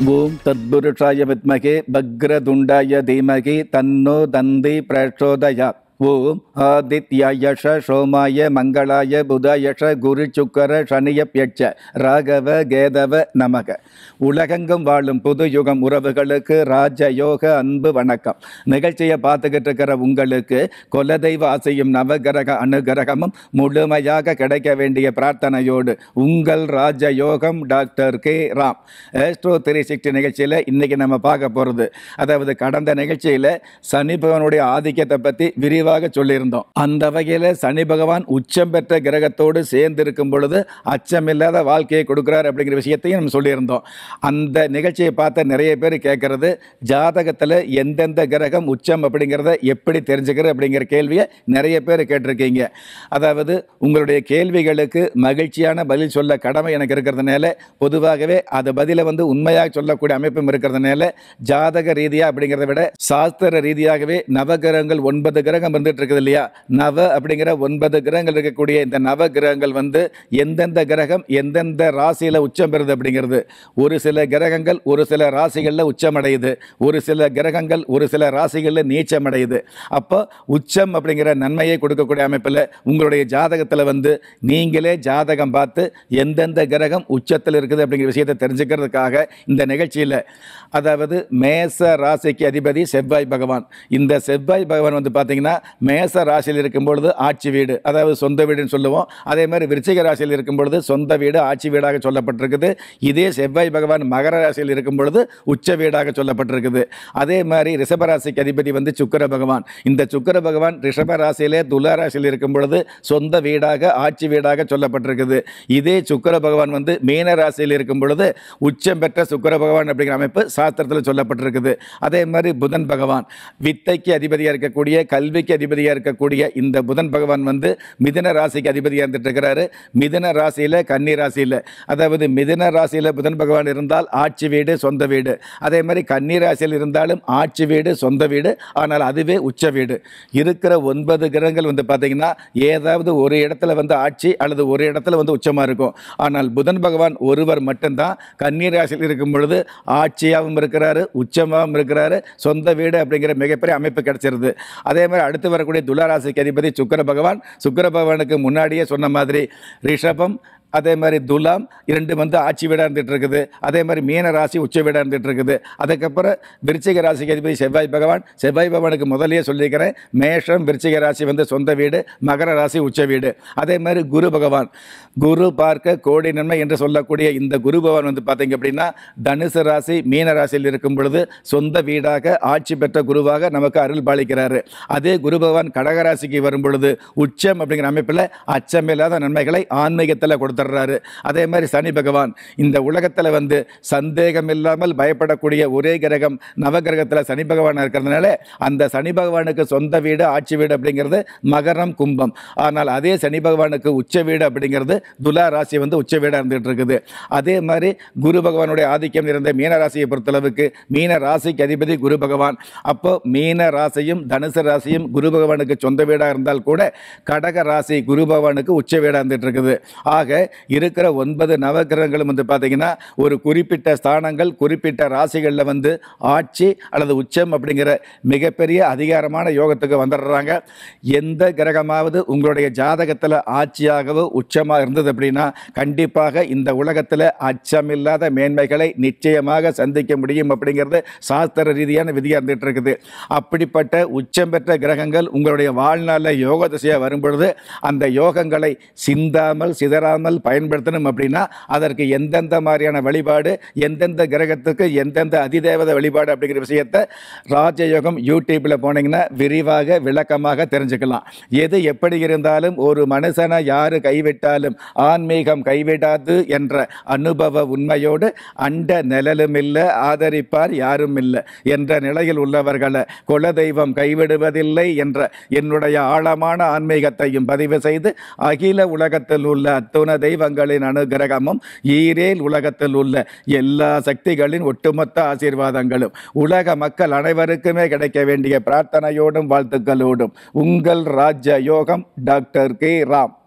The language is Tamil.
ஓம் தத்புருஷாய வித்மகே பக்ரதுண்டாய தீமகி தன்னோ தந்தி பிரச்சோதயா ஓம் ஆதித்யாயஷ சோமாய மங்களாய புதாயஷ குரு சுக்கர சனியப்யட்ச ராகவ கேதவ நமக உலகெங்கும் வாழும் புது யுகம் உறவுகளுக்கு ராஜயோக அன்பு வணக்கம் நிகழ்ச்சியை பார்த்துக்கிட்டு இருக்கிற உங்களுக்கு குலதெய்வ ஆசையும் நவகிரக அனுகிரகமும் முழுமையாக கிடைக்க வேண்டிய பிரார்த்தனையோடு உங்கள் Rajayogam doctor K Ram astro three sixty நிகழ்ச்சியில் இன்றைக்கி நம்ம பார்க்க போகிறது அதாவது கடந்த நிகழ்ச்சியில் சனி பகவானுடைய ஆதிக்கத்தை பற்றி விரிவாக சொல்லியிருந்தோம் அந்த வகையில் சனி பகவான் உச்சம் பெற்ற கிரகத்தோடு சேர்ந்து இருக்கும் பொழுது அச்சமில்லாத வாழ்க்கையை கொடுக்குறார் அப்படிங்கிற விஷயத்தையும் நம்ம சொல்லியிருந்தோம் அந்த நிகழ்ச்சியை பார்த்த நிறைய பேர் கேட்கறது ஜாதகத்தில் எந்தெந்த கிரகம் உச்சம் அப்படிங்கிறத எப்படி தெரிஞ்சுக்கிறது அப்படிங்கிற கேள்வியை நிறைய பேர் கேட்டிருக்கீங்க அதாவது உங்களுடைய கேள்விகளுக்கு மகிழ்ச்சியான பதில் சொல்ல கடமை எனக்கு இருக்கிறதுனால பொதுவாகவே அது பதிலை வந்து உண்மையாக சொல்லக்கூடிய அமைப்பும் இருக்கிறதுனால ஜாதக ரீதியாக அப்படிங்கிறத விட சாஸ்திர ரீதியாகவே நவகிரகங்கள் ஒன்பது கிரகம் இருந்துட்டு இருக்குது இல்லையா நவ அப்படிங்கிற ஒன்பது கிரகங்கள் இருக்கக்கூடிய இந்த நவ கிரகங்கள் வந்து எந்தெந்த கிரகம் எந்தெந்த ராசியில் உச்சம் பெறுது அப்படிங்கிறது ஒரு சில கிரகங்கள் ஒரு சில ராசிகளில் உச்சம் அடையுது ஒரு சில கிரகங்கள் ஒரு சில ராசிகளில் நீச்சம் அடையுது அப்போ உச்சம் அப்படிங்கிற நன்மையை கொடுக்கக்கூடிய அமைப்பில் உங்களுடைய ஜாதகத்தில் வந்து நீங்களே ஜாதகம் பார்த்து எந்தெந்த கிரகம் உச்சத்தில் இருக்குது அப்படிங்கிற விஷயத்தை தெரிஞ்சுக்கிறதுக்காக இந்த நிகழ்ச்சியில் அதாவது மேச ராசிக்கு அதிபதி செவ்வாய் பகவான் இந்த செவ்வாய் பகவான் வந்து பார்த்தீங்கன்னா மேச ராசியில் இருக்கும் பொழுது ஆட்சி வீடு அதாவது சொந்த வீடுன்னு சொல்லுவோம் அதே மாதிரி விருச்சிக ராசியில் இருக்கும் பொழுது சொந்த வீடு ஆட்சி வீடாக சொல்லப்பட்டிருக்குது இதே செவ்வாய் பகவான் மகர ராசியில் இருக்கும் பொழுது உச்ச வீடாக சொல்லப்பட்டிருக்குது அதே மாதிரி ரிஷப ராசிக்கு அதிபதி வந்து சுக்கிர பகவான் இந்த சுக்கிர பகவான் ரிஷப ராசியிலே துலா ராசியில் இருக்கும் பொழுது சொந்த வீடாக ஆட்சி வீடாக சொல்லப்பட்டிருக்குது இதே சுக்கிர பகவான் வந்து மீன ராசியில் இருக்கும் பொழுது உச்சம் பெற்ற சுக்கிர பகவான் அப்படிங்கிற அமைப்பு சாஸ்திரத்தில் சொல்லப்பட்டிருக்குது அதே மாதிரி புதன் பகவான் வித்தைக்கு அதிபதியாக இருக்கக்கூடிய கல்விக்கு அதிபதியாக இருக்கக்கூடிய இந்த புதன் பகவான் வந்து மிதுன ராசிக்கு அதிபதியாக இருந்துட்டு இருக்கிறாரு மிதுன ராசியில் கன்னி ராசியில் அதாவது மிதுன ராசியில் புதன் பகவான் இருந்தால் ஆட்சி வீடு சொந்த வீடு அதே மாதிரி கன்னி ராசியில் இருந்தாலும் ஆட்சி வீடு சொந்த வீடு ஆனால் அதுவே உச்ச வீடு இருக்கிற ஒன்பது கிரகங்கள் வந்து பார்த்தீங்கன்னா ஏதாவது ஒரு இடத்துல வந்து ஆட்சி அல்லது ஒரு இடத்துல வந்து உச்சமாக இருக்கும் ஆனால் புதன் பகவான் ஒருவர் மட்டும்தான் கன்னி ராசியில் இருக்கும் பொழுது ஆட்சியாகவும் இருக்கிறாரு உச்சமாகவும் இருக்கிறாரு சொந்த வீடு அப்படிங்கிற மிகப்பெரிய அமைப்பு கிடைச்சிருது அதே மாதிரி அடுத்து வரக்கூடிய துளாராசிக்கு அதிபதி சுக்கர பகவான் சுக்கர பகவானுக்கு முன்னாடியே சொன்ன மாதிரி ரிஷபம் அதே மாதிரி துலாம் இரண்டு வந்து ஆட்சி வீடாக இருந்துட்டு இருக்குது அதே மாதிரி மீன ராசி உச்ச வீடாக இருந்துட்டு இருக்குது அதுக்கப்புறம் விருச்சிக ராசிக்கு அதிபதி செவ்வாய் பகவான் செவ்வாய் பகவானுக்கு முதல்லயே சொல்லியிருக்கிறேன் மேஷம் விருச்சிக ராசி வந்து சொந்த வீடு மகர ராசி உச்ச வீடு அதே மாதிரி குரு பகவான் குரு பார்க்க கோடி நன்மை என்று சொல்லக்கூடிய இந்த குரு பகவான் வந்து பார்த்தீங்க அப்படின்னா தனுசு ராசி மீன ராசியில் இருக்கும் பொழுது சொந்த வீடாக ஆட்சி பெற்ற குருவாக நமக்கு அருள் பாலிக்கிறாரு அதே குரு பகவான் கடகராசிக்கு வரும் பொழுது உச்சம் அப்படிங்கிற அமைப்பில் அச்சமில்லாத நன்மைகளை ஆன்மீகத்தில் கொடுத்துட்றாரு அதே மாதிரி சனி பகவான் இந்த உலகத்தில் வந்து சந்தேகம் இல்லாமல் பயப்படக்கூடிய ஒரே கிரகம் நவகிரகத்தில் சனி பகவான் இருக்கிறதுனால அந்த சனி பகவானுக்கு சொந்த வீடு ஆட்சி வீடு அப்படிங்கிறது மகரம் கும்பம் ஆனால் அதே சனி பகவானுக்கு உச்ச வீடு அப்படிங்கிறது துலா ராசி வந்து உச்ச வீடாக இருந்துகிட்டு இருக்குது அதே மாதிரி குரு பகவானுடைய ஆதிக்கம் இருந்த மீன ராசியை பொறுத்தளவுக்கு மீன ராசிக்கு அதிபதி குரு பகவான் அப்போ மீன ராசியும் தனுசு ராசியும் குரு பகவானுக்கு சொந்த வீடாக இருந்தால் கூட கடக ராசி குரு பகவானுக்கு உச்ச வீடாக இருந்துட்டு இருக்குது ஆக இருக்கிற ஒன்பது நவகிரகங்களும் வந்து பார்த்தீங்கன்னா ஒரு குறிப்பிட்ட ஸ்தானங்கள் குறிப்பிட்ட ராசிகளில் வந்து ஆட்சி அல்லது உச்சம் அப்படிங்கிற மிகப்பெரிய அதிகாரமான யோகத்துக்கு வந்துடுறாங்க எந்த கிரகமாவது உங்களுடைய ஜாதகத்தில் ஆட்சியாகவோ உச்சமாக இருந்தது அப்படின்னா கண்டிப்பாக இந்த உலகத்தில் அச்சமில்லாத மேன்மைகளை நிச்சயமாக சந்திக்க முடியும் அப்படிங்கிறது சாஸ்திர ரீதியான விதியாக இருந்துகிட்டு இருக்குது அப்படிப்பட்ட உச்சம் பெற்ற கிரகங்கள் உங்களுடைய வாழ்நாளில் யோக திசையாக வரும் பொழுது அந்த யோகங்களை சிந்தாமல் சிதறாமல் பயன்படுத்தணும் அப்படின்னா அதற்கு எந்தெந்த மாதிரியான வழிபாடு எந்தெந்த கிரகத்துக்கு எந்தெந்த அதிதேவத வழிபாடு அப்படிங்கிற விஷயத்தை ராஜயோகம் யூடியூப்பில் போனீங்கன்னா விரிவாக விளக்கமாக தெரிஞ்சுக்கலாம் எது எப்படி இருந்தாலும் ஒரு மனுஷனை யாரு கைவிட்டாலும் ஆன்மீகம் கைவிடாது என்ற அனுபவ உண்மையோடு அண்ட நிழலும் இல்லை ஆதரிப்பார் யாரும் இல்லை என்ற நிலையில் உள்ளவர்களை குலதெய்வம் கைவிடுவதில்லை என்ற என்னுடைய ஆழமான ஆன்மீகத்தையும் பதிவு செய்து அகில உலகத்தில் உள்ள அத்துண தெய்வங்களின் அனுகிரகமும் ஈரேல் உலகத்தில் உள்ள எல்லா சக்திகளின் ஒட்டுமொத்த ஆசீர்வாதங்களும் உலக மக்கள் அனைவருக்குமே கிடைக்க வேண்டிய பிரார்த்தனையோடும் வாழ்த்துக்களோடும் உங்கள் ராஜ்ய யோகம் டாக்டர் கே ராம்